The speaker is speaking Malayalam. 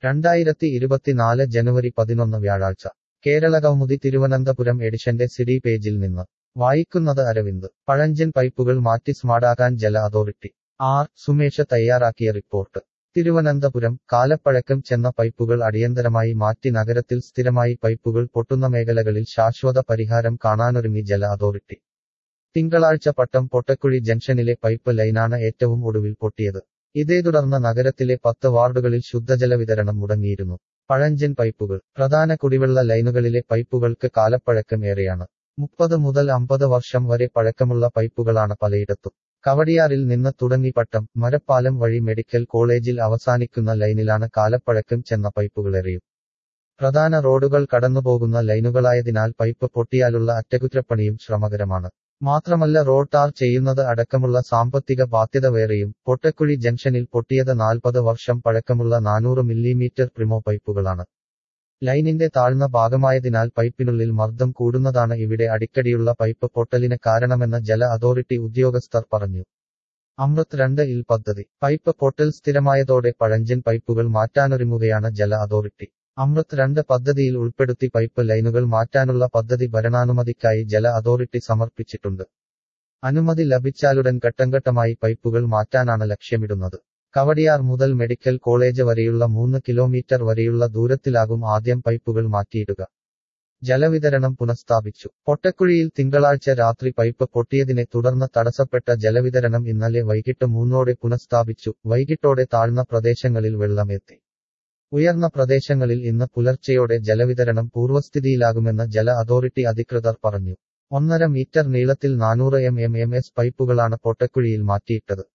രണ്ടായിരത്തി ഇരുപത്തിനാല് ജനുവരി പതിനൊന്ന് വ്യാഴാഴ്ച കേരള കൗമുദി തിരുവനന്തപുരം എഡിഷന്റെ സിഡി പേജിൽ നിന്ന് വായിക്കുന്നത് അരവിന്ദ് പഴഞ്ചൻ പൈപ്പുകൾ മാറ്റി സ്മാർട്ടാക്കാൻ ജല അതോറിറ്റി ആർ സുമേഷ് തയ്യാറാക്കിയ റിപ്പോർട്ട് തിരുവനന്തപുരം കാലപ്പഴക്കം ചെന്ന പൈപ്പുകൾ അടിയന്തരമായി മാറ്റി നഗരത്തിൽ സ്ഥിരമായി പൈപ്പുകൾ പൊട്ടുന്ന മേഖലകളിൽ ശാശ്വത പരിഹാരം കാണാനൊരുങ്ങി ജല അതോറിറ്റി തിങ്കളാഴ്ച പട്ടം പൊട്ടക്കുഴി ജംഗ്ഷനിലെ പൈപ്പ് ലൈനാണ് ഏറ്റവും ഒടുവിൽ പൊട്ടിയത് ഇതേ തുടർന്ന് നഗരത്തിലെ പത്ത് വാർഡുകളിൽ ശുദ്ധജല വിതരണം മുടങ്ങിയിരുന്നു പഴഞ്ചൻ പൈപ്പുകൾ പ്രധാന കുടിവെള്ള ലൈനുകളിലെ പൈപ്പുകൾക്ക് കാലപ്പഴക്കം ഏറെയാണ് മുപ്പത് മുതൽ അമ്പത് വർഷം വരെ പഴക്കമുള്ള പൈപ്പുകളാണ് പലയിടത്തും കവടിയാറിൽ നിന്ന് തുടങ്ങി പട്ടം മരപ്പാലം വഴി മെഡിക്കൽ കോളേജിൽ അവസാനിക്കുന്ന ലൈനിലാണ് കാലപ്പഴക്കം ചെന്ന പൈപ്പുകളേറെയും പ്രധാന റോഡുകൾ കടന്നുപോകുന്ന ലൈനുകളായതിനാൽ പൈപ്പ് പൊട്ടിയാലുള്ള അറ്റകുറ്റപ്പണിയും ശ്രമകരമാണ് മാത്രമല്ല റോഡ് ടാർ ചെയ്യുന്നത് അടക്കമുള്ള സാമ്പത്തിക ബാധ്യത വേറെയും പൊട്ടക്കുഴി ജംഗ്ഷനിൽ പൊട്ടിയത് നാൽപ്പത് വർഷം പഴക്കമുള്ള നാനൂറ് മില്ലിമീറ്റർ പ്രിമോ പൈപ്പുകളാണ് ലൈനിന്റെ താഴ്ന്ന ഭാഗമായതിനാൽ പൈപ്പിനുള്ളിൽ മർദ്ദം കൂടുന്നതാണ് ഇവിടെ അടിക്കടിയുള്ള പൈപ്പ് പൊട്ടലിന് കാരണമെന്ന് ജല അതോറിറ്റി ഉദ്യോഗസ്ഥർ പറഞ്ഞു അമൃത് രണ്ട് ഇൽ പദ്ധതി പൈപ്പ് പൊട്ടൽ സ്ഥിരമായതോടെ പഴഞ്ചൻ പൈപ്പുകൾ മാറ്റാനൊരുങ്ങുകയാണ് ജല അതോറിറ്റി അമൃത് രണ്ട് പദ്ധതിയിൽ ഉൾപ്പെടുത്തി പൈപ്പ് ലൈനുകൾ മാറ്റാനുള്ള പദ്ധതി ഭരണാനുമതിക്കായി ജല അതോറിറ്റി സമർപ്പിച്ചിട്ടുണ്ട് അനുമതി ലഭിച്ചാലുടൻ ഘട്ടംഘട്ടമായി പൈപ്പുകൾ മാറ്റാനാണ് ലക്ഷ്യമിടുന്നത് കവടിയാർ മുതൽ മെഡിക്കൽ കോളേജ് വരെയുള്ള മൂന്ന് കിലോമീറ്റർ വരെയുള്ള ദൂരത്തിലാകും ആദ്യം പൈപ്പുകൾ മാറ്റിയിടുക ജലവിതരണം പുനഃസ്ഥാപിച്ചു പൊട്ടക്കുഴിയിൽ തിങ്കളാഴ്ച രാത്രി പൈപ്പ് പൊട്ടിയതിനെ തുടർന്ന് തടസ്സപ്പെട്ട ജലവിതരണം ഇന്നലെ വൈകിട്ട് മൂന്നോടെ പുനഃസ്ഥാപിച്ചു വൈകിട്ടോടെ താഴ്ന്ന പ്രദേശങ്ങളിൽ വെള്ളമെത്തി ഉയർന്ന പ്രദേശങ്ങളിൽ ഇന്ന് പുലർച്ചെയോടെ ജലവിതരണം പൂർവ്വസ്ഥിതിയിലാകുമെന്ന് ജല അതോറിറ്റി അധികൃതർ പറഞ്ഞു ഒന്നര മീറ്റർ നീളത്തിൽ നാനൂറ് എം എം എം എസ് പൈപ്പുകളാണ് പൊട്ടക്കുഴിയിൽ മാറ്റിയിട്ടത്